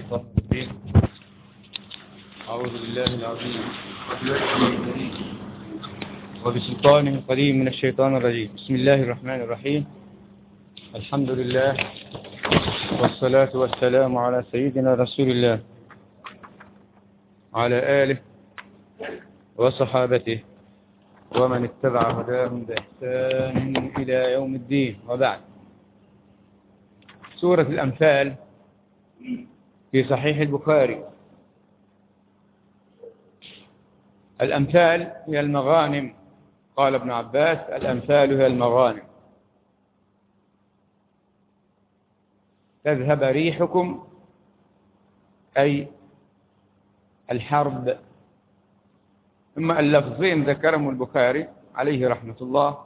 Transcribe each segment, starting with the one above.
الشيطان الرجيم أعوذ بالله العظيم وبسلطان القديم من الشيطان الرجيم بسم الله الرحمن الرحيم الحمد لله والصلاة والسلام على سيدنا رسول الله على آله وصحابته ومن اتبع هداهم بإحسان إلى يوم الدين وبعد سورة الأنفال في صحيح البخاري الأمثال هي المغانم قال ابن عباس الأمثال هي المغانم تذهب ريحكم أي الحرب ثم اللفظين ذكرهم البخاري عليه رحمة الله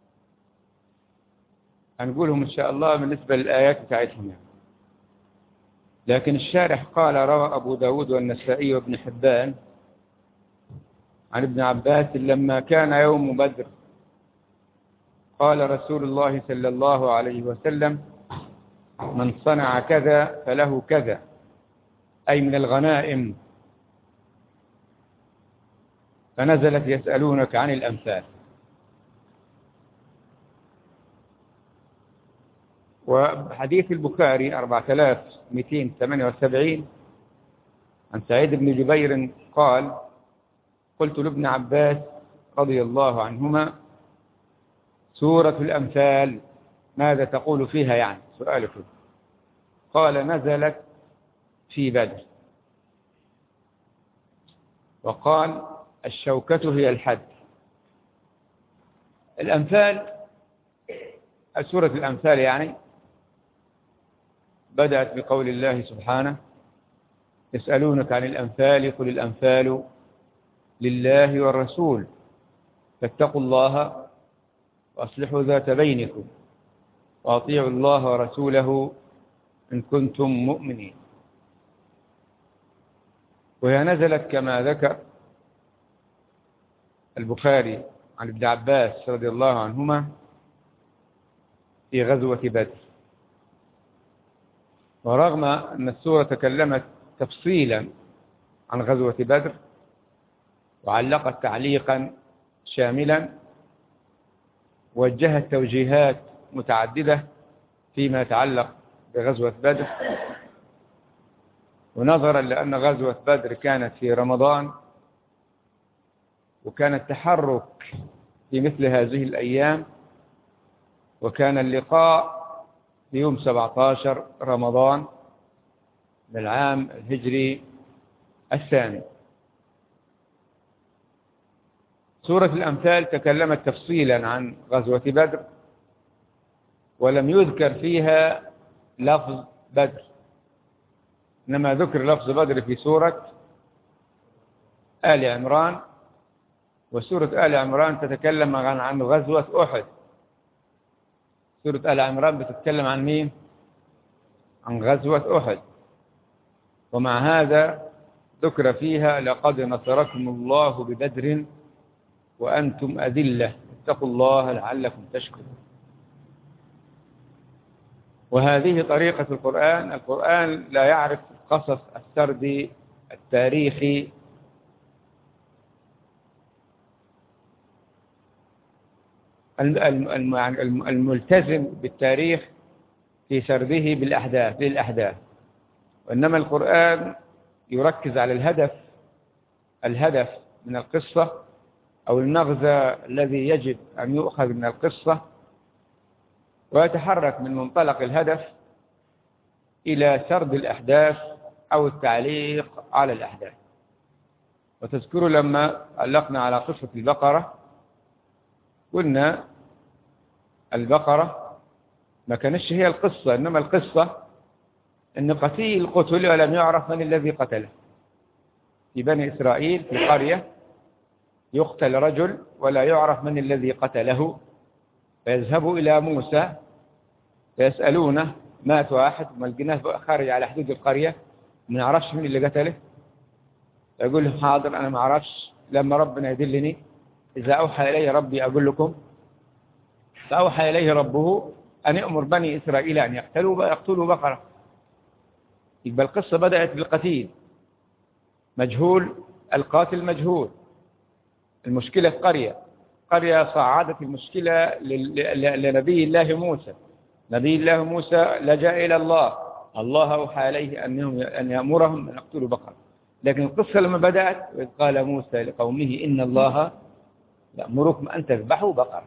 هنقولهم إن شاء الله بالنسبة للآيات بتاعتهم يعني. لكن الشارح قال روى أبو داود والنسائي وابن حبان عن ابن عباس لما كان يوم بدر قال رسول الله صلى الله عليه وسلم من صنع كذا فله كذا أي من الغنائم فنزلت يسألونك عن الأمثال وحديث البخاري 4278 عن سعيد بن جبير قال قلت لابن عباس رضي الله عنهما سورة الأمثال ماذا تقول فيها يعني سؤالك قال نزلت في بدر وقال الشوكة هي الحد الأمثال سورة الأمثال يعني بدأت بقول الله سبحانه يسألونك عن الأنفال قل الأنفال لله والرسول فاتقوا الله وأصلحوا ذات بينكم وأطيعوا الله ورسوله إن كنتم مؤمنين وهي نزلت كما ذكر البخاري عن ابن عباس رضي الله عنهما في غزوة بدر ورغم أن السورة تكلمت تفصيلا عن غزوة بدر وعلقت تعليقا شاملا وجهت توجيهات متعددة فيما يتعلق بغزوة بدر ونظرا لأن غزوة بدر كانت في رمضان وكان التحرك في مثل هذه الأيام وكان اللقاء في يوم 17 رمضان من العام الهجري الثاني سورة الأمثال تكلمت تفصيلا عن غزوة بدر ولم يذكر فيها لفظ بدر إنما ذكر لفظ بدر في سورة آل عمران وسورة آل عمران تتكلم عن عن غزوة أحد سورة آل عمران بتتكلم عن مين؟ عن غزوة أحد ومع هذا ذكر فيها لقد نصركم الله ببدر وأنتم أذلة اتقوا الله لعلكم تشكرون وهذه طريقة القرآن القرآن لا يعرف القصص السردي التاريخي الملتزم بالتاريخ في سرده بالأحداث للأحداث وإنما القرآن يركز على الهدف الهدف من القصة أو المغزى الذي يجب أن يؤخذ من القصة ويتحرك من منطلق الهدف إلى سرد الأحداث أو التعليق على الأحداث وتذكروا لما علقنا على قصة البقرة قلنا البقرة ما كانتش هي القصة إنما القصة أن قتيل قتل ولم يعرف من الذي قتله في بني إسرائيل في قرية يقتل رجل ولا يعرف من الذي قتله فيذهبوا إلى موسى فيسألونه مات واحد ما لقيناه خارج على حدود القرية ما نعرفش من اللي قتله يقول لهم حاضر أنا ما أعرفش لما ربنا يدلني إذا أوحى إلي ربي أقول لكم فأوحى إليه ربه أن يأمر بني إسرائيل أن يقتلوا يقتلوا بقرة يبقى القصة بدأت بالقتيل مجهول القاتل مجهول المشكلة في قرية قرية صعدت المشكلة لنبي الله موسى نبي الله موسى لجأ إلى الله الله أوحى عليه أنهم أن يأمرهم أن يقتلوا بقرة لكن القصة لما بدأت إذ قال موسى لقومه إن الله يأمركم أن تذبحوا بقرة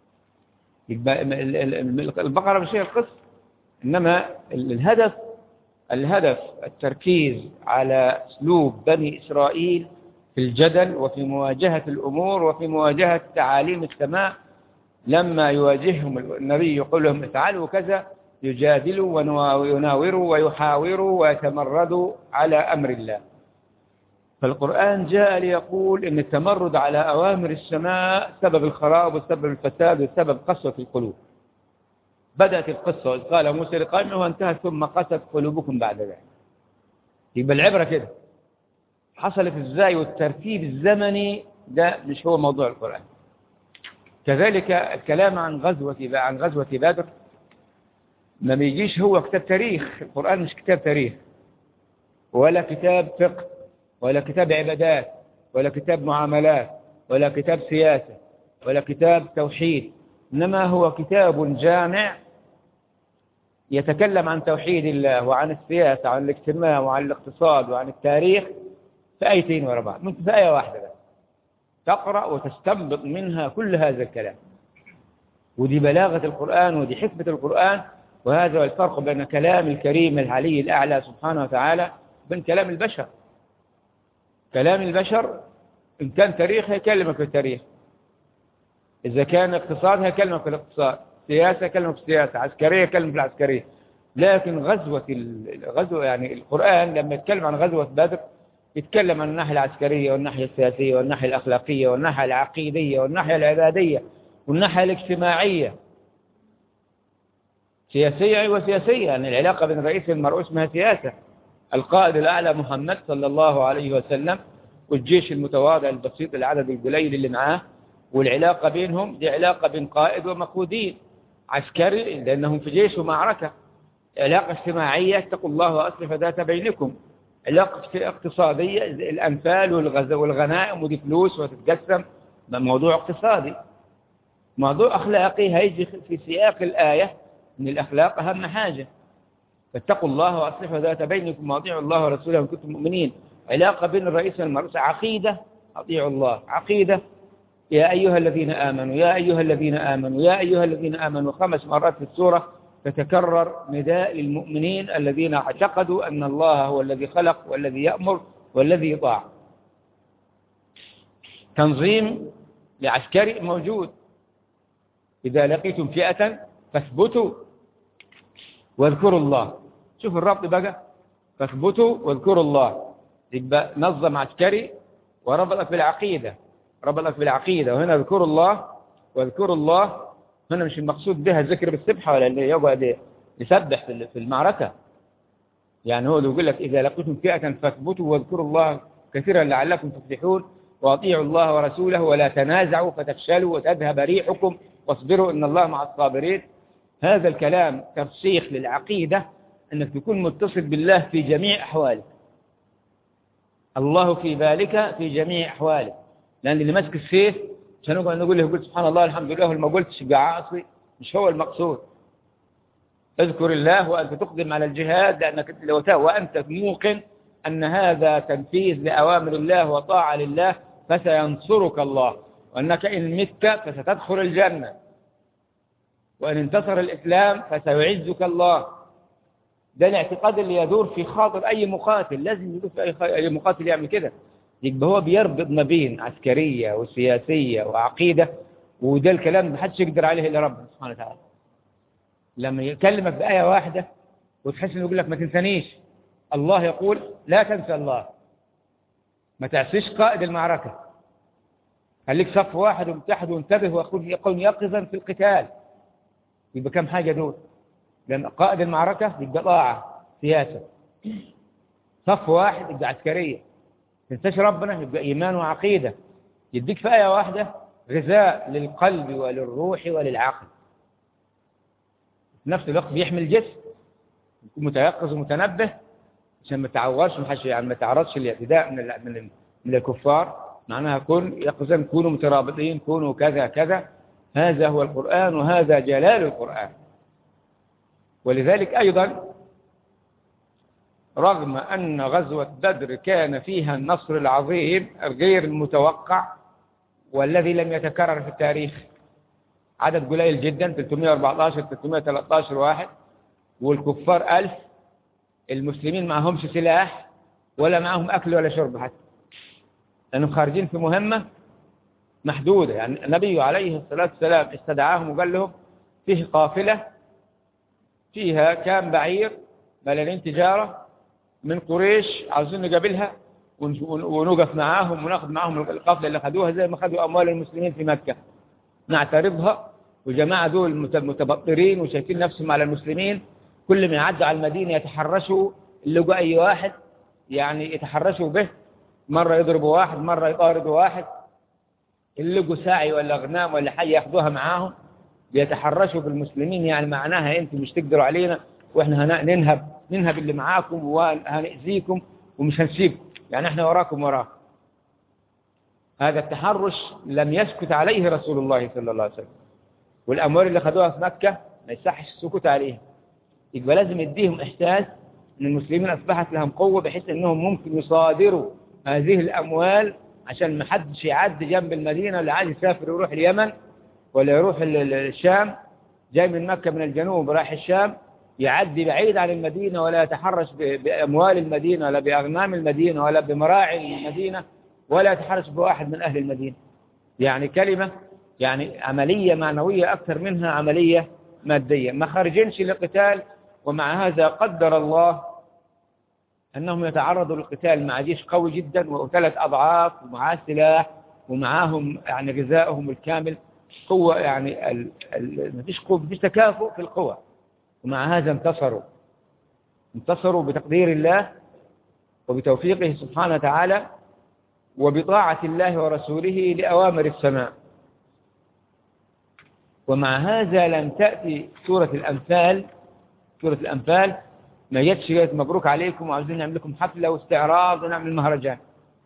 البقرة مش هي القصة إنما الهدف الهدف التركيز على أسلوب بني إسرائيل في الجدل وفي مواجهة الأمور وفي مواجهة تعاليم السماء لما يواجههم النبي يقول لهم افعلوا كذا يجادلوا ويناوروا ويحاوروا ويتمردوا على أمر الله فالقرآن جاء ليقول إن التمرد على أوامر السماء سبب الخراب وسبب الفساد وسبب قسوة القلوب بدأت القصة وإذ قال موسى لقومه وانتهت ثم قست قلوبكم بعد ذلك يبقى العبرة كده حصلت ازاي والترتيب الزمني ده مش هو موضوع القرآن كذلك الكلام عن غزوة عن غزوة بدر ما بيجيش هو كتاب تاريخ القرآن مش كتاب تاريخ ولا كتاب فقه ولا كتاب عبادات ولا كتاب معاملات ولا كتاب سياسة ولا كتاب توحيد إنما هو كتاب جامع يتكلم عن توحيد الله وعن السياسة وعن الاجتماع وعن الاقتصاد وعن التاريخ في آيتين ورا بعض ممكن في آية واحدة بس تقرأ وتستنبط منها كل هذا الكلام ودي بلاغة القرآن ودي حكمة القرآن وهذا هو الفرق بين كلام الكريم العلي الأعلى سبحانه وتعالى وبين كلام البشر كلام البشر إن كان تاريخ هيكلمك في التاريخ إذا كان اقتصاد هيكلمك في الاقتصاد سياسة يكلمك في السياسة عسكرية يكلمك في العسكرية لكن غزوة الغزوة يعني القرآن لما يتكلم عن غزوة بدر يتكلم عن الناحية العسكرية والناحية السياسية والناحية الأخلاقية والناحية العقيدية والناحية العبادية والناحية الاجتماعية سياسية وسياسية يعني العلاقة بين الرئيس والمرؤوس اسمها سياسة القائد الأعلى محمد صلى الله عليه وسلم والجيش المتواضع البسيط العدد القليل اللي معاه والعلاقة بينهم دي علاقة بين قائد ومقودين عسكري لأنهم في جيش ومعركة علاقة اجتماعية اتقوا الله وأصلح ذات بينكم علاقة اقتصادية الأنفال والغزو والغنائم ودي فلوس وتتقسم موضوع اقتصادي موضوع أخلاقي هيجي في سياق الآية أن الأخلاق أهم حاجة فاتقوا الله وأصلحوا ذات بينكم وأطيعوا الله ورسوله إن كنتم مؤمنين علاقة بين الرئيس والمرؤوس عقيدة أطيعوا الله عقيدة يا أيها الذين آمنوا يا أيها الذين آمنوا يا أيها الذين آمنوا خمس مرات في السورة تتكرر نداء للمؤمنين الذين اعتقدوا أن الله هو الذي خلق والذي يأمر والذي يطاع تنظيم لعسكري موجود إذا لقيتم فئة فاثبتوا واذكروا الله شوف الربط بقى فاثبتوا واذكروا الله يبقى نظم عسكري وربطك بالعقيدة ربطك بالعقيدة وهنا اذكروا الله واذكروا الله هنا مش المقصود بها الذكر بالسبحة ولا اللي يقعد يسبح في المعركة يعني هو يقول لك إذا لقيتم فئة فاثبتوا واذكروا الله كثيرا لعلكم تفلحون وأطيعوا الله ورسوله ولا تنازعوا فتفشلوا وتذهب ريحكم واصبروا إن الله مع الصابرين هذا الكلام ترسيخ للعقيدة أنك تكون متصل بالله في جميع أحوالك الله في بالك في جميع أحوالك لأن اللي ماسك السيف عشان نقعد نقول له قلت سبحان الله الحمد لله ما قلتش عاصي مش هو المقصود اذكر الله وأنت تقدم على الجهاد لأنك لو وأنت موقن أن هذا تنفيذ لأوامر الله وطاعة لله فسينصرك الله وأنك إن مت فستدخل الجنة وإن انتصر الإسلام فسيعزك الله ده الاعتقاد اللي يدور في خاطر أي مقاتل لازم يدور في أي مقاتل يعمل كده يبقى هو بيربط ما بين عسكرية وسياسية وعقيدة وده الكلام ما حدش يقدر عليه إلا ربنا سبحانه وتعالى لما يكلمك بآية واحدة وتحس انه يقول لك ما تنسانيش الله يقول لا تنسى الله ما تعصيش قائد المعركة خليك صف واحد ومتحد وانتبه ويقول يقول يقظا في القتال يبقى كم حاجة دول لأن قائد المعركة يبقى طاعة سياسة صف واحد يبقى عسكرية تنساش ربنا يبقى إيمان وعقيدة يديك في آية واحدة غذاء للقلب وللروح وللعقل في نفس الوقت بيحمي الجسم يكون متيقظ ومتنبه عشان ما تعورش ما يعني ما تعرضش الاعتداء من من من الكفار معناها كن يقصد كونوا مترابطين كونوا كذا كذا هذا هو القرآن وهذا جلال القرآن ولذلك أيضا رغم أن غزوة بدر كان فيها النصر العظيم غير المتوقع والذي لم يتكرر في التاريخ عدد قليل جدا 314 313 واحد والكفار ألف المسلمين معهمش سلاح ولا معهم أكل ولا شرب حتى لأنهم خارجين في مهمة محدودة يعني النبي عليه الصلاة والسلام استدعاهم وقال لهم فيه قافلة فيها كام بعير ملانين تجارة من قريش عاوزين نقابلها ونوقف معاهم وناخذ معاهم القافلة اللي خدوها زي ما خدوا أموال المسلمين في مكة نعترضها وجماعة دول متبطرين وشايفين نفسهم على المسلمين كل ما يعدوا على المدينة يتحرشوا اللي أي واحد يعني يتحرشوا به مرة يضربوا واحد مرة يطاردوا واحد اللي ساعي ولا غنام ولا حي ياخذوها معاهم بيتحرشوا بالمسلمين يعني معناها انتم مش تقدروا علينا واحنا ننهب ننهب اللي معاكم وهنأذيكم ومش هنسيبكم يعني احنا وراكم وراكم هذا التحرش لم يسكت عليه رسول الله صلى الله عليه وسلم والأموال اللي خدوها في مكة ما يصحش السكوت عليها يبقى لازم يديهم إحساس أن المسلمين أصبحت لهم قوة بحيث أنهم ممكن يصادروا هذه الأموال عشان ما حدش يعدي جنب المدينة ولا عايز يسافر يروح اليمن ولا يروح الشام جاي من مكة من الجنوب رايح الشام يعدي بعيد عن المدينة ولا يتحرش بأموال المدينة ولا بأغنام المدينة ولا بمراعي المدينة ولا يتحرش بواحد من أهل المدينة يعني كلمة يعني عملية معنوية أكثر منها عملية مادية ما خرجنش للقتال ومع هذا قدر الله أنهم يتعرضوا للقتال مع جيش قوي جدا وثلاث أضعاف ومعاه سلاح ومعاهم يعني غذائهم الكامل قوة يعني ما فيش قوة فيش تكافؤ في القوة ومع هذا انتصروا انتصروا بتقدير الله وبتوفيقه سبحانه وتعالى وبطاعة الله ورسوله لأوامر السماء ومع هذا لم تأتي سورة الأنفال سورة الأنفال ما جتش قالت مبروك عليكم وعاوزين نعمل لكم حفلة واستعراض ونعمل مهرجان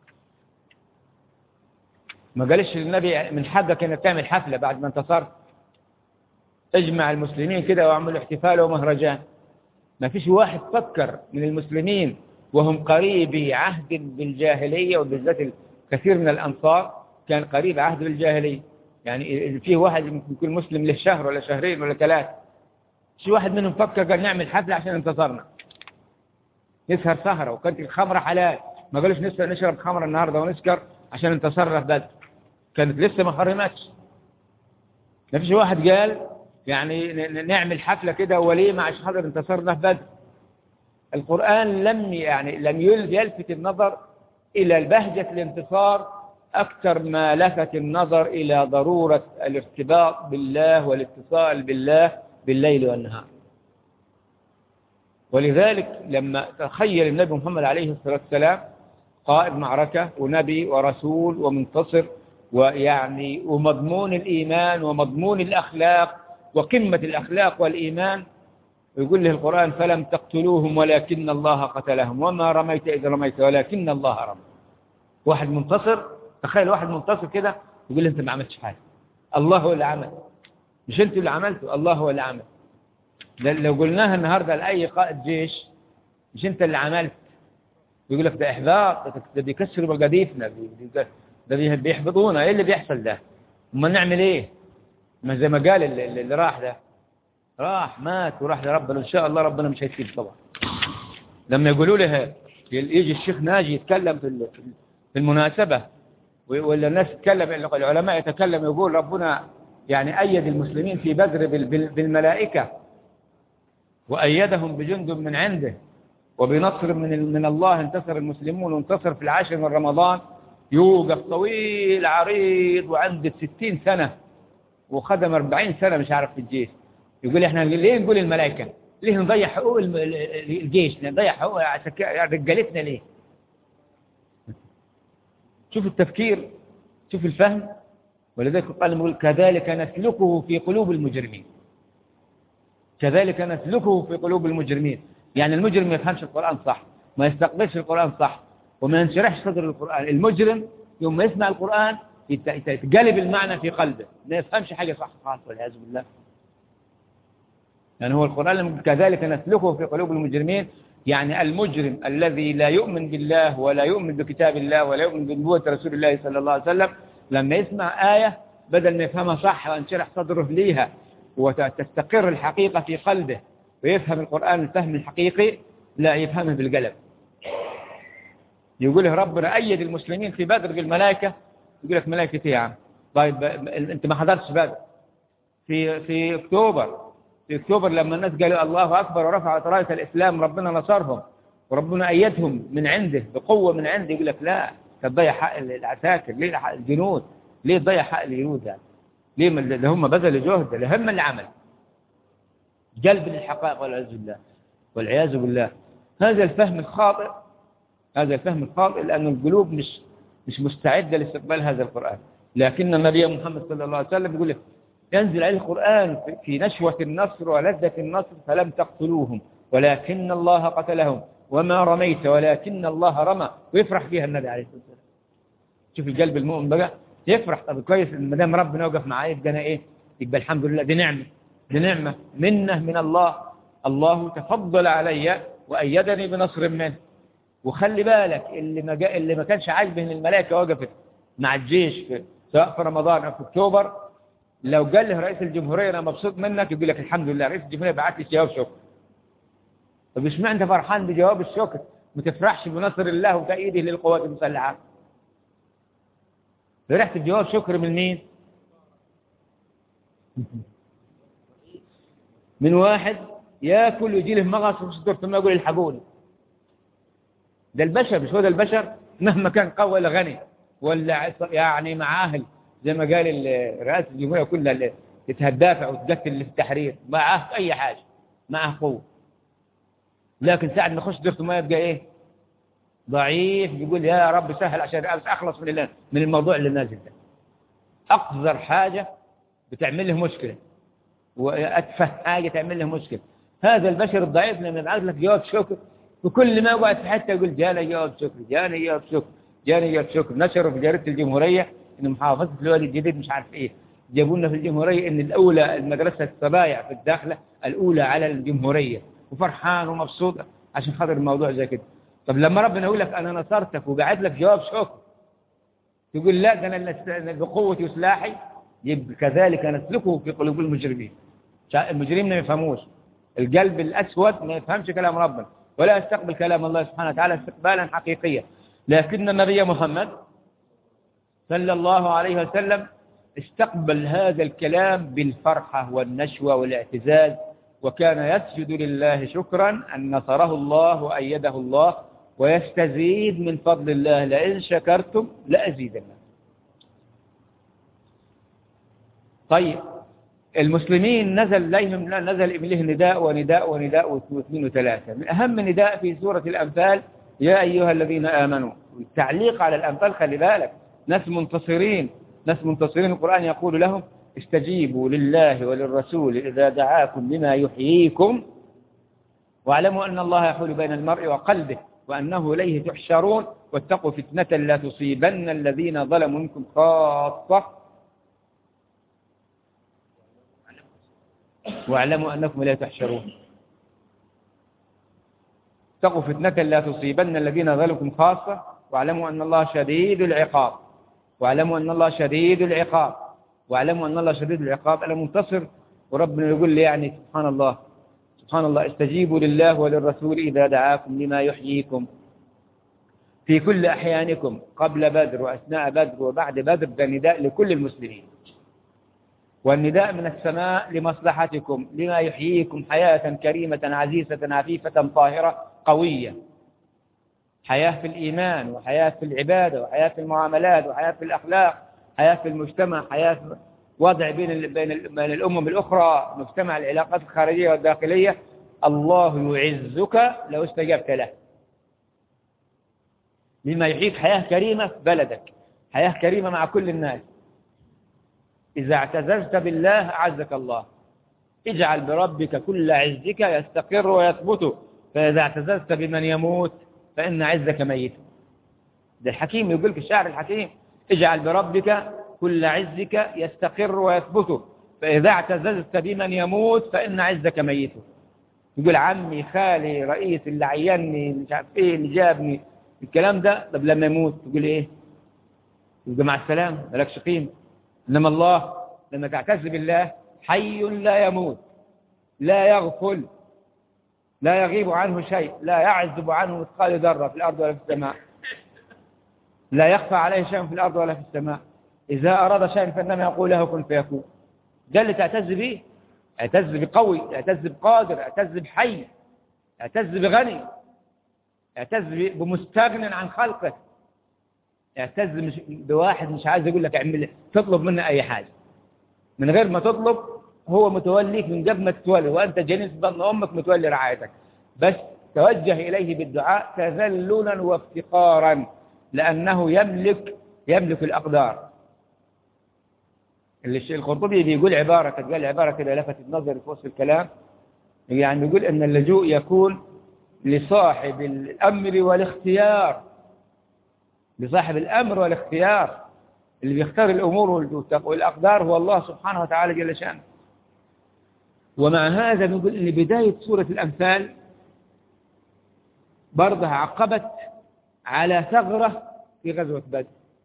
ما قالش للنبي من حقك انك تعمل حفلة بعد ما انتصرت اجمع المسلمين كده واعملوا احتفال ومهرجان ما فيش واحد فكر من المسلمين وهم قريبي عهد بالجاهلية وبالذات كثير من الأنصار كان قريب عهد بالجاهلية يعني فيه واحد يكون مسلم له شهر ولا شهرين ولا ثلاث شي واحد منهم فكر قال نعمل حفلة عشان انتصرنا نسهر سهرة وكانت الخمرة حلال ما قالوش نشرب خمرة النهاردة ونسكر عشان انتصرنا في بدر كانت لسه ما حرمتش ما فيش واحد قال يعني نعمل حفلة كده وليمة عشان خاطر انتصرنا في بدر القرآن لم يعني لم يلفت النظر إلى البهجة الانتصار أكثر ما لفت النظر إلى ضرورة الارتباط بالله والاتصال بالله بالليل والنهار ولذلك لما تخيل النبي محمد عليه الصلاة والسلام قائد معركة ونبي ورسول ومنتصر ويعني ومضمون الإيمان ومضمون الأخلاق وقمة الأخلاق والإيمان ويقول له القرآن فلم تقتلوهم ولكن الله قتلهم وما رميت إذ رميت ولكن الله رمى واحد منتصر تخيل واحد منتصر كده يقول له أنت ما عملتش حاجة الله هو اللي عمل مش أنت اللي عملته الله هو اللي عمل لو قلناها النهاردة لأي قائد جيش مش أنت اللي عملت يقول لك ده إحباط ده بيكسروا مقاديفنا ده بيحبطونا إيه اللي بيحصل ده أما نعمل إيه ما زي ما قال اللي, اللي راح ده راح مات وراح لربنا إن شاء الله ربنا مش هيسيب طبعا لما يقولوا له يجي الشيخ ناجي يتكلم في في المناسبة ولا الناس تتكلم العلماء يتكلم يقول ربنا يعني أيد المسلمين في بدر بالملائكة وأيدهم بجند من عنده وبنصر من من الله انتصر المسلمون وانتصر في العاشر من رمضان يوقف طويل عريض وعنده ستين سنة وخدم أربعين سنة مش عارف في الجيش يقول احنا ليه نقول الملائكة ليه نضيع حقوق الجيش نضيع حقوق رجالتنا ليه شوف التفكير شوف الفهم ولذلك قال يقول كذلك نسلكه في قلوب المجرمين كذلك نسلكه في قلوب المجرمين يعني المجرم ما يفهمش القرآن صح ما يستقبلش القرآن صح وما ينشرحش صدر القرآن المجرم يوم ما يسمع القرآن يت- يت- يتقلب المعنى في قلبه ما يفهمش حاجة صح خالص والعياذ بالله يعني هو القرآن لم- كذلك نسلكه في قلوب المجرمين يعني المجرم الذي لا يؤمن بالله ولا يؤمن بكتاب الله ولا يؤمن بنبوة رسول الله صلى الله عليه وسلم لما يسمع آية بدل ما يفهمها صح وانشرح صدره ليها وتستقر الحقيقة في قلبه ويفهم القرآن الفهم الحقيقي لا يفهمه بالقلب يقول له ربنا أيد المسلمين في بدر بالملائكة يقول لك ملائكة إيه يا عم طيب ب- أنت ما حضرتش بدر في في أكتوبر في أكتوبر لما الناس قالوا الله أكبر ورفعت راية الإسلام ربنا نصرهم وربنا أيدهم من عنده بقوة من عنده يقول لك لا تضيع حق العساكر ليه حق الجنود ليه تضيع حق الجنود يعني ليه ما- ده هم بذلوا جهد ده هم اللي عمل جلب للحقائق والعياذ بالله والعياذ بالله هذا الفهم الخاطئ هذا الفهم الخاطئ لأن القلوب مش مش مستعدة لاستقبال هذا القرآن لكن النبي محمد صلى الله عليه وسلم يقول لك ينزل عليه القرآن في- في نشوة النصر ولذة النصر فلم تقتلوهم ولكن الله قتلهم وما رميت ولكن الله رمى ويفرح فيها النبي عليه الصلاة والسلام شوف القلب المؤمن بقى يفرح طب كويس ما دام ربنا وقف معايا يبقى انا ايه يبقى الحمد لله دي نعمه دي نعمه منه من الله الله تفضل علي وايدني بنصر منه وخلي بالك اللي ما جاء اللي ما كانش عاجبه ان الملائكه وقفت مع الجيش في سواء في رمضان او في اكتوبر لو قال له رئيس الجمهوريه انا مبسوط منك يقول لك الحمد لله رئيس الجمهوريه بعت لي جواب شكر طب اشمعنى انت فرحان بجواب الشكر ما تفرحش بنصر الله وتأييده للقوات المسلحه فرحت بجواب شكر من مين من واحد ياكل ويجي له مغص وفي صدور ثم يقول الحقوني ده البشر مش هو ده البشر مهما كان قوي ولا غني ولا عص- يعني مع اهل زي ما قال ال- رئاسه الجمهوريه كلها اللي تتهدافع وتقتل اللي في التحرير معاه اي حاجه معاه قوه لكن ساعة ما يخش دورة ما يبقى ايه ضعيف يقول يا رب سهل عشان اخلص من الله من الموضوع اللي نازل ده اقذر حاجه بتعمل له مشكله واتفه حاجه تعمل له مشكله هذا البشر الضعيف لما يبعث لك جواب شكر وكل ما يقعد في حته يقول جانا جواب شكر جانا جواب شكر جانا جواب شكر نشروا في جريده الجمهوريه ان محافظه الوادي الجديد مش عارف ايه جابوا لنا في الجمهوريه ان الاولى المدرسه السبايع في الداخله الاولى على الجمهوريه وفرحان ومبسوط عشان خاطر الموضوع زي كده طب لما ربنا يقول لك انا نصرتك وبعت لك جواب شكر تقول لا ده انا اللي است- بقوتي وسلاحي يبقى كذلك نسلكه في قلوب المجرمين شا- المجرمين ما يفهموش القلب الاسود ما يفهمش كلام ربنا ولا يستقبل كلام الله سبحانه وتعالى استقبالا حقيقيا لكن النبي محمد صلى الله عليه وسلم استقبل هذا الكلام بالفرحة والنشوة والاعتزاز وكان يسجد لله شكرا أن نصره الله وأيده الله ويستزيد من فضل الله لئن شكرتم لأزيدنكم طيب المسلمين نزل لهم نزل إليه نداء ونداء ونداء واثنين وثلاثة من أهم نداء في سورة الأنفال يا أيها الذين آمنوا التعليق على الأنفال خلي بالك ناس منتصرين ناس منتصرين القرآن يقول لهم استجيبوا لله وللرسول إذا دعاكم لما يحييكم واعلموا أن الله يحول بين المرء وقلبه وأنه إليه تحشرون واتقوا فتنة لا تصيبن الذين ظلموا منكم خاصة واعلموا أنكم لا تحشرون اتقوا فتنة لا تصيبن الذين ظلمكم خاصة واعلموا أن الله شديد العقاب واعلموا أن الله شديد العقاب واعلموا أن الله شديد العقاب أنا منتصر وربنا يقول لي يعني سبحان الله سبحان الله استجيبوا لله وللرسول إذا دعاكم لما يحييكم في كل أحيانكم قبل بدر وأثناء بدر وبعد بدر ده نداء لكل المسلمين والنداء من السماء لمصلحتكم لما يحييكم حياة كريمة عزيزة عفيفة طاهرة قوية حياة في الإيمان وحياة في العبادة وحياة في المعاملات وحياة في الأخلاق حياة في المجتمع حياة في وضع بين ال- بين ال- بين الأمم الأخرى مجتمع العلاقات الخارجية والداخلية الله يعزك لو استجبت له لما يحييك حياة كريمة في بلدك حياة كريمة مع كل الناس إذا اعتززت بالله أعزك الله اجعل بربك كل عزك يستقر ويثبت فإذا اعتززت بمن يموت فإن عزك ميت ده الحكيم يقول لك الشاعر الحكيم اجعل بربك كل عزك يستقر ويثبت فإذا اعتززت بمن يموت فإن عزك ميت يقول عمي خالي رئيس اللي عيني مش عارف ايه اللي جابني الكلام ده طب لما يموت تقول ايه يبقى مع السلامة مالكش قيمة إنما الله لما تعتز بالله حي لا يموت لا يغفل لا يغيب عنه شيء لا يعزب عنه مثقال ذرة في الأرض ولا في السماء لا يخفى عليه شيء في الأرض ولا في السماء إذا أراد شيئا فإنما يقول له كن فيكون ده اللي تعتز به اعتز بقوي اعتز بقادر اعتز بحي اعتز بغني اعتز بمستغن عن خلقه اعتز مش بواحد مش عايز يقول لك اعمل تطلب منه اي حاجه من غير ما تطلب هو متوليك من قبل ما تتولي وانت جنين في بطن امك متولي رعايتك بس توجه اليه بالدعاء تذللا وافتقارا لانه يملك يملك الاقدار اللي القرطبي بيقول عباره قال عباره كده لفتت نظري في وسط الكلام يعني بيقول ان اللجوء يكون لصاحب الامر والاختيار لصاحب الامر والاختيار اللي بيختار الامور والاقدار هو الله سبحانه وتعالى جل شانه ومع هذا نقول ان بدايه سوره الامثال برضه عقبت على ثغره في غزوه بدر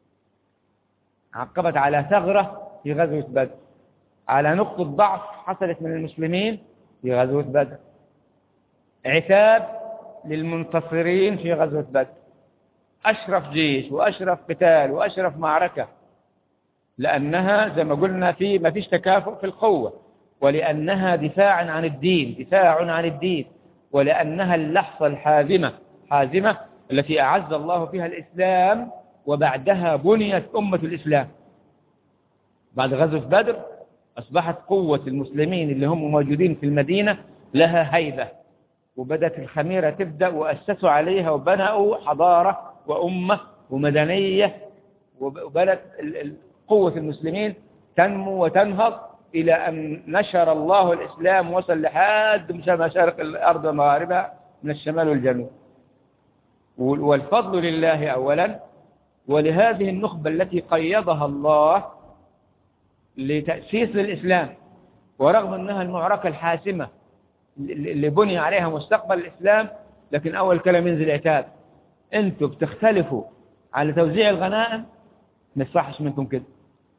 عقبت على ثغره في غزوة بدر على نقطة ضعف حصلت من المسلمين في غزوة بدر عتاب للمنتصرين في غزوة بدر أشرف جيش وأشرف قتال وأشرف معركة لأنها زي ما قلنا في ما فيش تكافؤ في القوة ولأنها دفاع عن الدين دفاع عن الدين ولأنها اللحظة الحازمة حازمة التي أعز الله فيها الإسلام وبعدها بنيت أمة الإسلام بعد غزوة بدر أصبحت قوة المسلمين اللي هم موجودين في المدينة لها هيبة وبدأت الخميرة تبدأ وأسسوا عليها وبنوا حضارة وأمة ومدنية وبدأت قوة المسلمين تنمو وتنهض إلى أن نشر الله الإسلام وصل لحد مشارق الأرض ومغاربها من الشمال والجنوب والفضل لله أولا ولهذه النخبة التي قيضها الله لتأسيس للإسلام ورغم أنها المعركة الحاسمة اللي بني عليها مستقبل الإسلام لكن أول كلام ينزل عتاب أنتم بتختلفوا على توزيع الغنائم ما يصحش منكم كده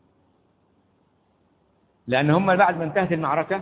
لأن هم بعد ما انتهت المعركة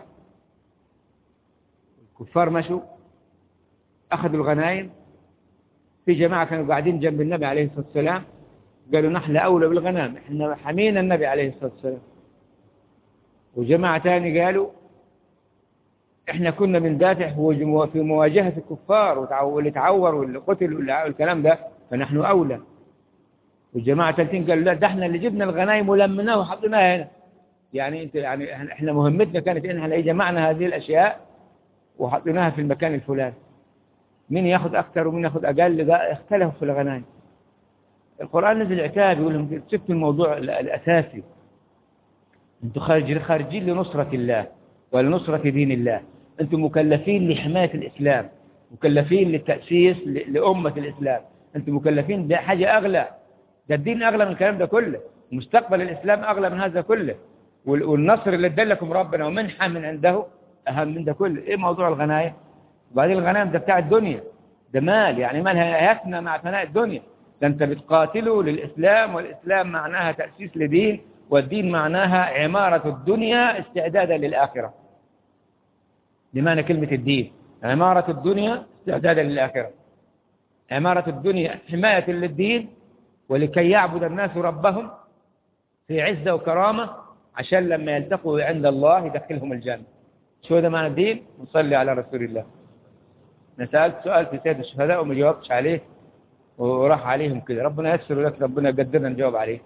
الكفار مشوا أخذوا الغنائم في جماعة كانوا قاعدين جنب النبي عليه الصلاة والسلام قالوا نحن أولى بالغنائم احنا حمينا النبي عليه الصلاة والسلام وجماعة تاني قالوا احنا كنا بندافع في مواجهة الكفار واللي تعور واللي قتل والكلام ده فنحن أولى والجماعة تالتين قالوا لا ده احنا اللي جبنا الغنايم ولمناها وحطيناها هنا يعني انت يعني احنا مهمتنا كانت ان احنا جمعنا هذه الاشياء وحطيناها في المكان الفلاني مين ياخذ اكثر ومين ياخذ اقل ده اختلفوا في الغنايم القرآن نزل عتاب يقول لهم سبت الموضوع الاساسي انتم خارجين لنصرة الله ولنصرة دين الله انتم مكلفين لحماية الإسلام مكلفين للتأسيس لأمة الإسلام انتم مكلفين بحاجة أغلى ده الدين أغلى من الكلام ده كله مستقبل الإسلام أغلى من هذا كله والنصر اللي ادلكم ربنا ومنحة من عنده أهم من ده كله إيه موضوع الغنايم وبعدين الغنائم ده بتاع الدنيا ده مال يعني مال هيفنى مع فناء الدنيا ده انت بتقاتلوا للإسلام والإسلام معناها تأسيس لدين والدين معناها عمارة الدنيا استعدادا للآخرة بمعنى كلمة الدين عمارة الدنيا استعدادا للآخرة عمارة الدنيا حماية للدين ولكي يعبد الناس ربهم في عزة وكرامة عشان لما يلتقوا عند الله يدخلهم الجنة شو هذا معنى الدين نصلي على رسول الله أنا سألت سؤال في سيد الشهداء وما جاوبتش عليه وراح عليهم كده ربنا يسر لك ربنا يقدرنا نجاوب عليه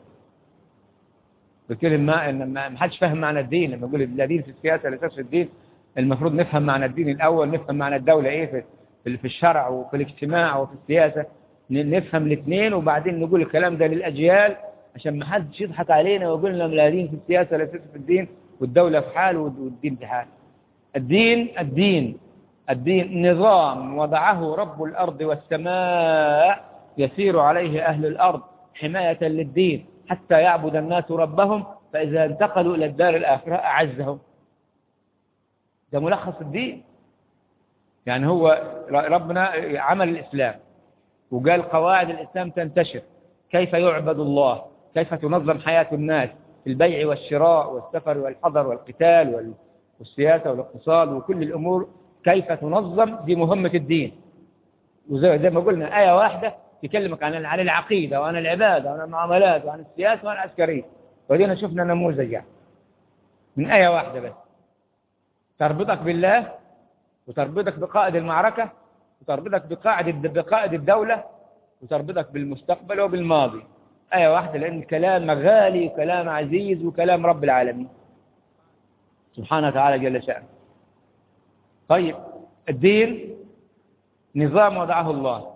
بكلم ما ان ما حدش فاهم معنى الدين لما يقول الدين في السياسه الاساس في الدين المفروض نفهم معنى الدين الاول نفهم معنى الدوله ايه في في الشرع وفي الاجتماع وفي السياسه نفهم الاثنين وبعدين نقول الكلام ده للاجيال عشان ما حدش يضحك علينا ويقول لنا لا دين في السياسه الاساس في الدين والدوله في حال والدين في حال الدين الدين الدين نظام وضعه رب الأرض والسماء يسير عليه أهل الأرض حماية للدين حتى يعبد الناس ربهم فإذا انتقلوا إلى الدار الآخرة أعزهم ده ملخص الدين يعني هو ربنا عمل الإسلام وقال قواعد الإسلام تنتشر كيف يعبد الله كيف تنظم حياة الناس في البيع والشراء والسفر والحضر والقتال والسياسة والاقتصاد وكل الأمور كيف تنظم دي مهمة الدين وزي ما قلنا آية واحدة تكلمك عن عن العقيدة وعن العبادة وعن المعاملات وعن السياسة وعن العسكرية ودينا شفنا نموذج يعني من آية واحدة بس تربطك بالله وتربطك بقائد المعركة وتربطك بقائد بقائد الدولة وتربطك بالمستقبل وبالماضي آية واحدة لأن كلام غالي وكلام عزيز وكلام رب العالمين سبحانه وتعالى جل شأنه طيب الدين نظام وضعه الله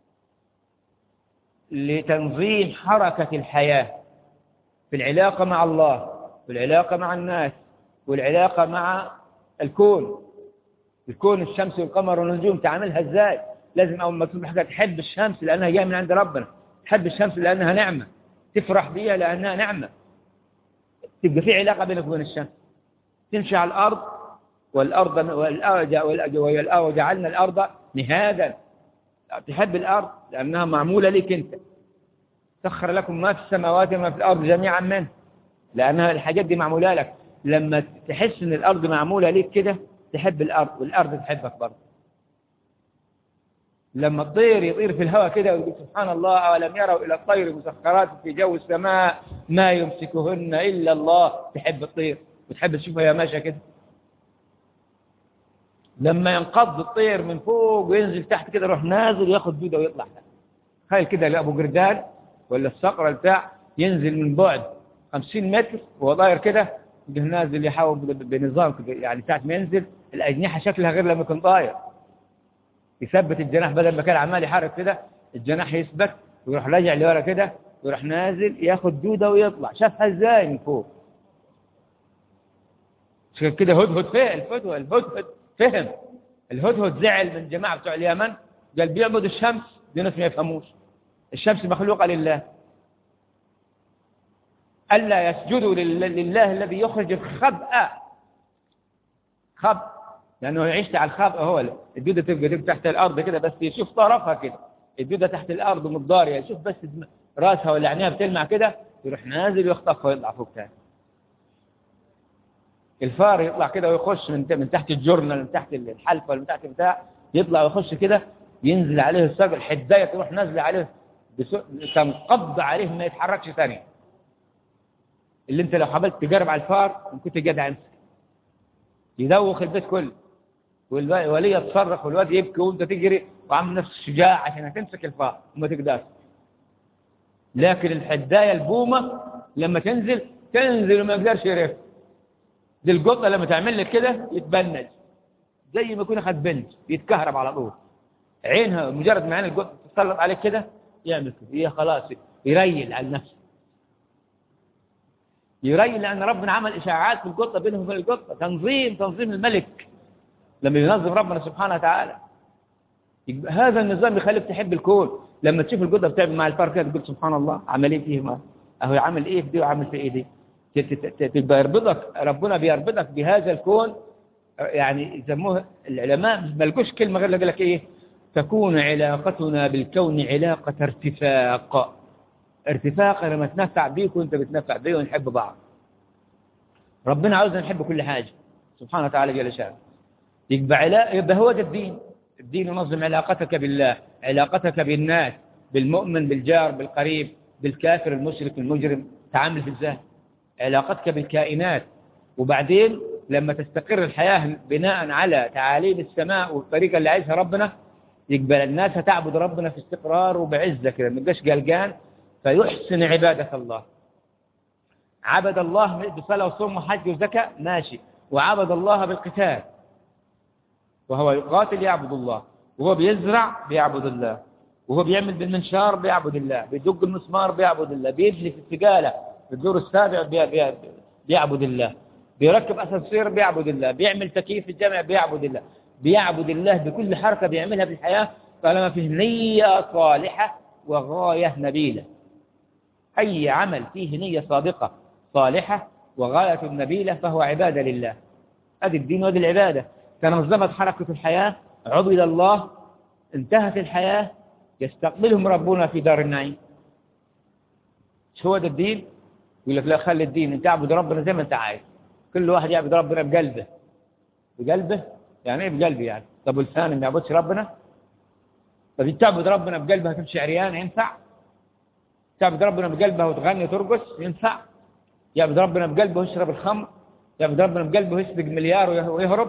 لتنظيم حركة الحياة في العلاقة مع الله والعلاقة مع الناس والعلاقة مع الكون الكون الشمس والقمر والنجوم تعاملها ازاي لازم اول ما تصبح حاجه تحب الشمس لانها جايه من عند ربنا تحب الشمس لانها نعمه تفرح بيها لانها نعمه تبقى في علاقه بينك وبين الشمس تمشي على الارض والارض والارض وجعلنا الارض مهادا تحب الارض لانها معموله لك انت سخر لكم ما في السماوات وما في الارض جميعا منه لانها الحاجات دي معموله لك لما تحس ان الارض معموله ليك كده تحب الارض والارض تحبك برضه لما الطير يطير في الهواء كده ويقول سبحان الله أولم يروا إلى الطير مسخرات في جو السماء ما يمسكهن إلا الله تحب الطير وتحب تشوفها يا ماشية كده لما ينقض الطير من فوق وينزل تحت كده يروح نازل ياخد دودة ويطلع تخيل كده لأبو قردان ولا الصقر بتاع ينزل من بعد 50 متر وهو طاير كده يجي نازل يحاول بنظام كده يعني ساعة ما ينزل الأجنحة شكلها غير لما يكون طاير يثبت الجناح بدل ما كان عمال يحرك كده الجناح يثبت ويروح راجع لورا كده ويروح نازل ياخد دودة ويطلع شافها ازاي من فوق كده هدهد فهم الهدهد الهدهد فهم الهدهد زعل من جماعة بتوع اليمن قال بيعبد الشمس دي ناس ما يفهموش الشمس مخلوقة لله ألا يسجدوا لله الذي يخرج الخبأ خبأ لأنه يعيش على الخبأ هو الدودة تبقى تبقى تحت الأرض كده بس يشوف طرفها كده الدودة تحت الأرض متضارية يشوف بس راسها ولا عينيها بتلمع كده يروح نازل ويخطفها ويطلع فوق تاني الفار يطلع كده ويخش من من تحت الجرنة من تحت الحلفة ولا من تحت بتاع يطلع ويخش كده ينزل عليه الصقر حداية تروح نازلة عليه تنقض عليه ما يتحركش ثاني اللي انت لو حاولت تجرب على الفار كنت جدع امسك يدوخ البيت كله والولية تصرخ والواد يبكي وانت تجري وعامل نفس الشجاع عشان هتمسك الفار وما تقدرش لكن الحداية البومة لما تنزل تنزل وما يقدرش يرف دي القطة لما تعمل لك كده يتبنج زي ما يكون اخد بنج يتكهرب على طول عينها مجرد ما عين القطة تسلط عليك كده يعمل كده هي خلاص يريل على نفسه يريل لأن ربنا عمل إشاعات في القطة بينهم وبين القطة تنظيم تنظيم الملك لما ينظم ربنا سبحانه وتعالى هذا النظام يخليك تحب الكون لما تشوف القطة بتعمل مع الفار كده تقول سبحان الله عمل ايه فيه ما اهو عامل ايه في دي وعامل في ايه دي تبقى يربطك ربنا بيربطك بهذا الكون يعني يسموه العلماء ما لقوش كلمه غير قال لك ايه تكون علاقتنا بالكون علاقه ارتفاق ارتفاق لما تنفع بيك وانت بتنفع بيه ونحب بعض ربنا عاوزنا نحب كل حاجه سبحانه وتعالى جل شانه يبقى علاقة يبقى هو ده الدين الدين ينظم علاقتك بالله علاقتك بالناس بالمؤمن بالجار بالقريب بالكافر المشرك المجرم تعامل ازاي علاقتك بالكائنات وبعدين لما تستقر الحياة بناء على تعاليم السماء والطريقة اللي عايزها ربنا يقبل الناس تعبد ربنا في استقرار وبعزة كده ما يبقاش قلقان فيحسن عبادة الله عبد الله بصلاة وصوم وحج وزكاة ماشي وعبد الله بالقتال وهو يقاتل يعبد الله وهو بيزرع بيعبد الله وهو بيعمل بالمنشار بيعبد الله بيدق المسمار بيعبد الله بيبني في السقالة في الدور السابع بي بي بيعبد الله بيركب أسانسير بيعبد الله بيعمل تكييف في الجامع بيعبد الله بيعبد الله بكل حركة بيعملها في الحياة طالما فيه نية صالحة وغاية نبيلة أي عمل فيه نية صادقة صالحة وغاية نبيلة فهو عبادة لله هذه الدين وهذه العبادة تنظمت حركة الحياة عبد الله انتهت الحياة يستقبلهم ربنا في دار النعيم شو هو ده الدين يقول لك لا خلي الدين انت اعبد ربنا زي ما انت عايز كل واحد يعبد ربنا بقلبه بقلبه يعني ايه بقلبه يعني طب ولسانه ما يعبدش ربنا طب انت تعبد ربنا بقلبها تمشي عريان ينفع تعبد ربنا بقلبها وتغني وترقص ينفع يعبد ربنا بقلبه ويشرب الخمر يعبد ربنا بقلبه ويسرق مليار ويهرب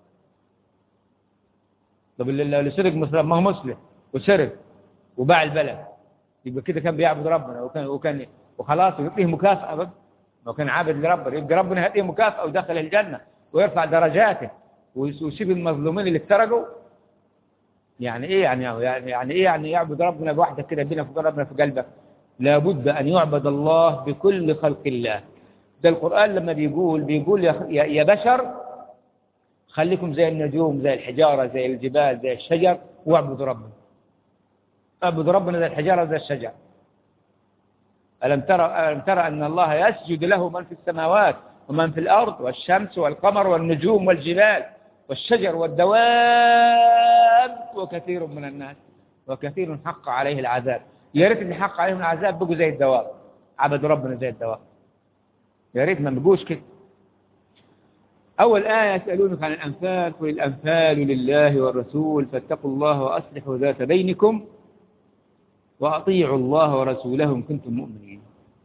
طب اللي سرق ما هو مسلم وسرق وباع البلد يبقى كده كان بيعبد ربنا وكان وكان وخلاص يعطيه مكافأة بقى لو كان عابد لربنا يبقى ربنا يعطيه مكافأة ودخل الجنة ويرفع درجاته ويسيب المظلومين اللي افترقوا يعني ايه يعني يعني يعني ايه يعني يعبد ربنا بوحدك كده بينا في ربنا في قلبك لابد ان يعبد الله بكل خلق الله ده القرآن لما بيقول بيقول يا, يا بشر خليكم زي النجوم زي الحجارة زي الجبال زي الشجر واعبدوا ربنا اعبدوا ربنا زي الحجارة زي الشجر ألم ترى, ألم ترى أن الله يسجد له من في السماوات ومن في الأرض والشمس والقمر والنجوم والجبال والشجر والدواب وكثير من الناس وكثير حق عليه العذاب يا ريت اللي حق عليهم العذاب بقوا زي الدواب عبدوا ربنا زي الدواب يا ريت ما بقوش كده أول آية يسألونك عن الأنفال قل الأنفال لله والرسول فاتقوا الله وأصلحوا ذات بينكم وأطيعوا الله ورسوله إن كنتم مؤمنين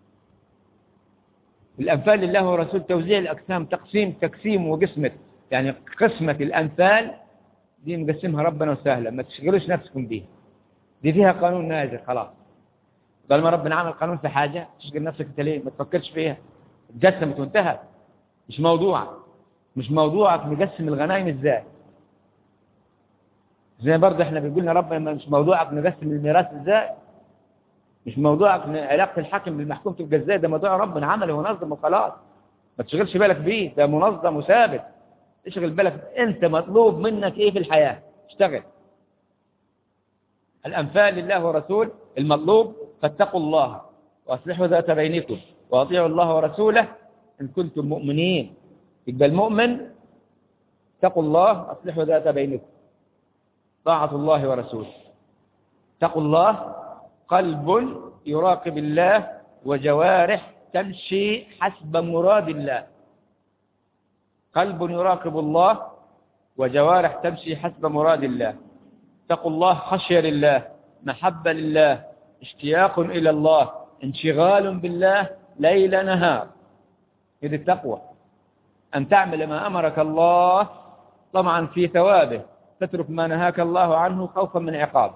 الأنفال لله ورسول توزيع الأقسام تقسيم تقسيم وقسمة يعني قسمة الأنفال دي مقسمها ربنا وسهلة ما تشغلوش نفسكم بيها دي فيها قانون نازل خلاص طالما ربنا عمل قانون في حاجة تشغل نفسك انت ليه ما تفكرش فيها اتجسمت وانتهت مش موضوع مش موضوعك نقسم الغنائم ازاي زي برضه احنا بيقولنا ربنا مش موضوعك نقسم الميراث ازاي مش موضوعك علاقة الحاكم بالمحكوم تبقى ازاي ده موضوع ربنا عمله ونظم وخلاص ما تشغلش بالك بيه ده منظم وثابت اشغل بالك انت مطلوب منك ايه في الحياة اشتغل الأنفال لله ورسول المطلوب فاتقوا الله وأصلحوا ذات بينكم وأطيعوا الله ورسوله إن كنتم مؤمنين يبقى المؤمن اتقوا الله أصلحوا ذات بينكم طاعة الله ورسوله اتقوا الله قلب يراقب الله وجوارح تمشي حسب مراد الله قلب يراقب الله وجوارح تمشي حسب مراد الله اتقوا الله خشية لله محبة لله اشتياق إلى الله انشغال بالله ليل نهار هذه التقوى أن تعمل ما أمرك الله طمعا في ثوابه تترك ما نهاك الله عنه خوفا من عقابه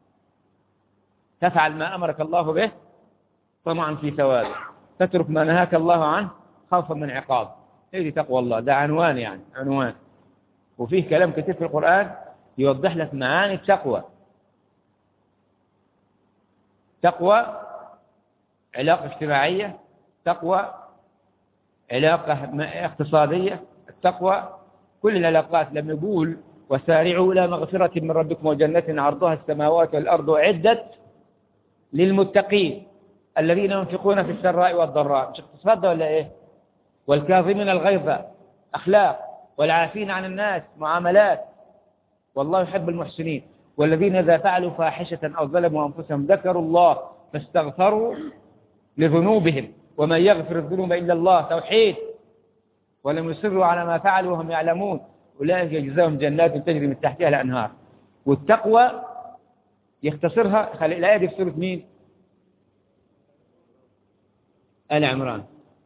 تفعل ما أمرك الله به طمعا في ثوابه تترك ما نهاك الله عنه خوفا من عقابه هذه تقوى الله ده عنوان يعني عنوان وفيه كلام كثير في القرآن يوضح لك معاني التقوى تقوى علاقة اجتماعية تقوى علاقة اقتصادية التقوى كل العلاقات لما يقول وسارعوا إلى مغفرة من ربكم وجنة عرضها السماوات والأرض أعدت للمتقين الذين ينفقون في السراء والضراء مش اقتصاد ولا ايه والكاظمين الغيظ أخلاق والعافين عن الناس معاملات والله يحب المحسنين والذين إذا فعلوا فاحشة أو ظلموا أنفسهم ذكروا الله فاستغفروا لذنوبهم ومن يغفر الذنوب إلا الله توحيد ولم يصروا على ما فعلوا وهم يعلمون أولئك يجزاهم جنات تجري من تحتها الأنهار والتقوى يختصرها خلي الآية دي في سورة مين آل عمران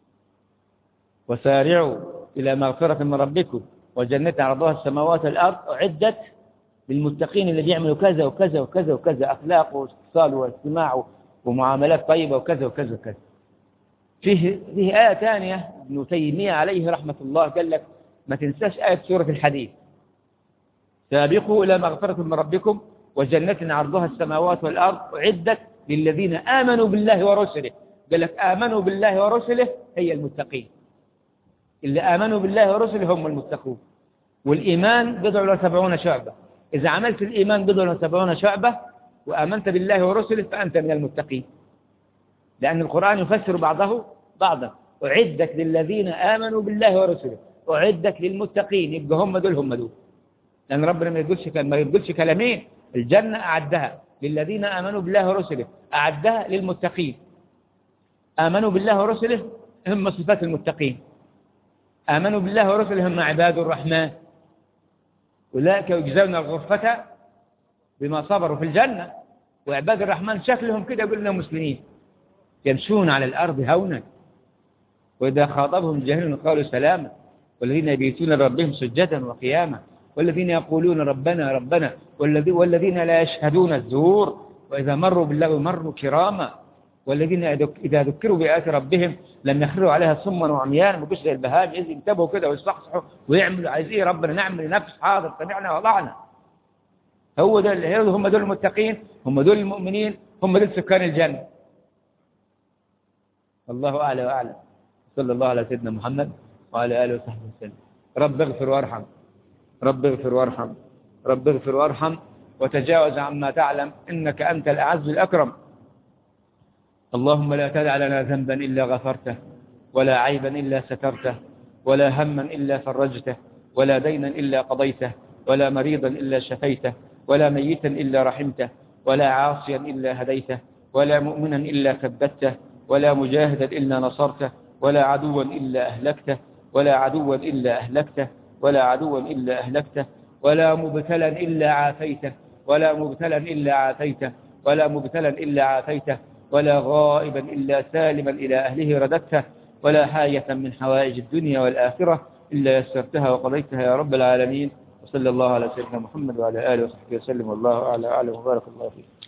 وسارعوا إلى مغفرة من ربكم وجنة عرضها السماوات والأرض أعدت للمتقين اللي بيعملوا كذا وكذا وكذا وكذا أخلاق واتصال واجتماع ومعاملات طيبة وكذا وكذا وكذا فيه, فيه آية ثانية ابن تيمية عليه رحمة الله قال لك ما تنساش آية سورة الحديث سابقوا إلى مغفرة من ربكم وجنة عرضها السماوات والأرض أعدت للذين آمنوا بالله ورسله قال لك آمنوا بالله ورسله هي المتقين اللي آمنوا بالله ورسله هم المتقون والإيمان بضع وسبعون شعبة إذا عملت الإيمان بضع وسبعون شعبة وآمنت بالله ورسله فأنت من المتقين لأن القرآن يفسر بعضه بعضا أعدت للذين آمنوا بالله ورسله أعدت للمتقين يبقى هم دول هم دول لأن ربنا ما يقولش ما يقولش كلامين الجنة أعدها للذين آمنوا بالله ورسله أعدها للمتقين آمنوا بالله ورسله هم صفات المتقين آمنوا بالله ورسله هم عباد الرحمن أولئك يجزون الغرفة بما صبروا في الجنة وعباد الرحمن شكلهم كده يقول لهم مسلمين يمشون على الأرض هونا وإذا خاطبهم الجاهلون قالوا سلاما والذين يبيتون لربهم سجدا وقياما والذين يقولون ربنا ربنا والذين لا يشهدون الزور وإذا مروا بالله مروا كراما والذين إذا ذكروا بآيات ربهم لم يخروا عليها صما وعميانا ما زي البهائم إذ ينتبهوا كده ويصحصحوا ويعملوا عايز إيه ربنا نعمل نفس حاضر سمعنا وضعنا هو ده هم دول المتقين هم دول المؤمنين هم دول سكان الجنة الله أعلى وأعلم صلى الله على سيدنا محمد وعلى آله وصحبه وسلم رب اغفر وارحم رب اغفر وارحم رب اغفر وارحم وتجاوز عما تعلم إنك أنت الأعز الأكرم اللهم لا تدع لنا ذنبا إلا غفرته ولا عيبا إلا سترته ولا هما إلا فرجته ولا دينا إلا قضيته ولا مريضا إلا شفيته ولا ميتا إلا رحمته ولا عاصيا إلا هديته ولا مؤمنا إلا ثبته ولا مجاهدا إلا نصرته ولا عدوا إلا أهلكته ولا عدوا إلا أهلكته ولا عدوا إلا أهلكته ولا مبتلا إلا عافيته ولا مبتلا إلا عافيته ولا مبتلا إلا عافيته ولا غائبا إلا سالما إلى أهله رددته ولا حاجة من حوائج الدنيا والآخرة إلا يسرتها وقضيتها يا رب العالمين وصلى الله على سيدنا محمد وعلى آله وصحبه وسلم والله أعلى أعلم وبارك الله فيك